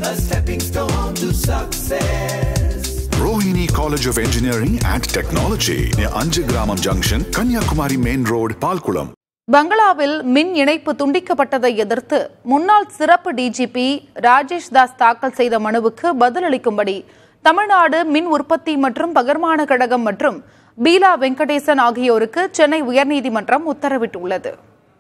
a stepping stone to success. Rohini College of Engineering and Technology near Anjagramam Junction, Kanyakumari Main Road, Palkulam. பங்களாவில் மின் இணைப்பு துண்டிக்கப்பட்டதை எதிர்த்து முன்னாள் சிறப்பு டிஜிபி ராஜேஷ் தாஸ் தாக்கல் செய்த மனுவுக்கு பதிலளிக்கும்படி தமிழ்நாடு மின் உற்பத்தி மற்றும் பகிர்மான கழகம் மற்றும் பீலா வெங்கடேசன் ஆகியோருக்கு சென்னை உயர்நீதிமன்றம் உத்தரவிட்டுள்ளது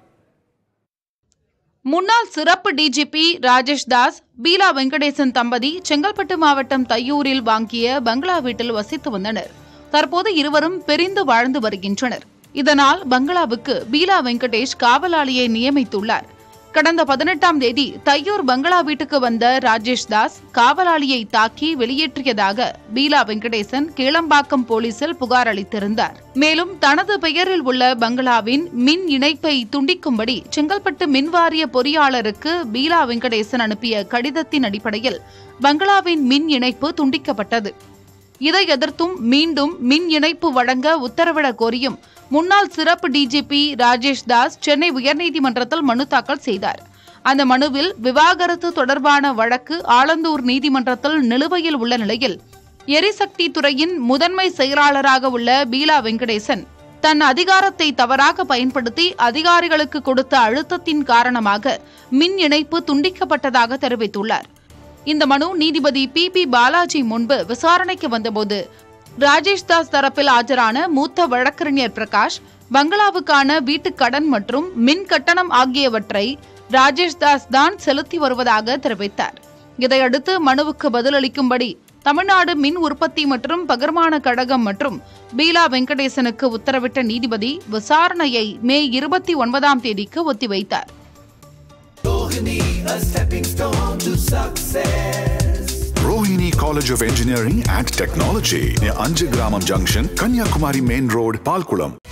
முன்னாள் சிறப்பு டிஜிபி ராஜேஷ் தாஸ் பீலா வெங்கடேசன் தம்பதி செங்கல்பட்டு மாவட்டம் தையூரில் வாங்கிய பங்களா வீட்டில் வசித்து வந்தனர் தற்போது இருவரும் பிரிந்து வாழ்ந்து வருகின்றனர் இதனால் பங்களாவுக்கு பீலா வெங்கடேஷ் காவலாளியை நியமித்துள்ளார் கடந்த பதினெட்டாம் தேதி தையூர் பங்களா வீட்டுக்கு வந்த ராஜேஷ் தாஸ் காவலாளியை தாக்கி வெளியேற்றியதாக பீலா வெங்கடேசன் கீழம்பாக்கம் போலீசில் புகார் அளித்திருந்தார் மேலும் தனது பெயரில் உள்ள பங்களாவின் மின் இணைப்பை துண்டிக்கும்படி செங்கல்பட்டு மின்வாரிய பொறியாளருக்கு பீலா வெங்கடேசன் அனுப்பிய கடிதத்தின் அடிப்படையில் பங்களாவின் மின் இணைப்பு துண்டிக்கப்பட்டது இதை எதிர்த்தும் மீண்டும் மின் இணைப்பு வழங்க உத்தரவிடக் கோரியும் முன்னாள் சிறப்பு டிஜிபி ராஜேஷ் தாஸ் சென்னை உயர்நீதிமன்றத்தில் மனு தாக்கல் செய்தார் அந்த மனுவில் விவாகரத்து தொடர்பான வழக்கு ஆலந்தூர் நீதிமன்றத்தில் நிலுவையில் உள்ள நிலையில் எரிசக்தி துறையின் முதன்மை செயலாளராக உள்ள பீலா வெங்கடேசன் தன் அதிகாரத்தை தவறாக பயன்படுத்தி அதிகாரிகளுக்கு கொடுத்த அழுத்தத்தின் காரணமாக மின் இணைப்பு துண்டிக்கப்பட்டதாக தெரிவித்துள்ளார் இந்த மனு நீதிபதி பி பி பாலாஜி முன்பு விசாரணைக்கு வந்தபோது ராஜேஷ் தாஸ் தரப்பில் ஆஜரான மூத்த வழக்கறிஞர் பிரகாஷ் பங்களாவுக்கான வீட்டுக் கடன் மற்றும் மின் கட்டணம் ஆகியவற்றை ராஜேஷ் தாஸ் தான் செலுத்தி வருவதாக தெரிவித்தார் இதையடுத்து மனுவுக்கு பதிலளிக்கும்படி தமிழ்நாடு மின் உற்பத்தி மற்றும் பகிர்மான கழகம் மற்றும் பீலா வெங்கடேசனுக்கு உத்தரவிட்ட நீதிபதி விசாரணையை மே இருபத்தி ஒன்பதாம் தேதிக்கு ஒத்திவைத்தார் Rohini, a stepping stone to success. Rohini College of Engineering and Technology near Anjagramam Junction, Kanyakumari Main Road, Palkulam.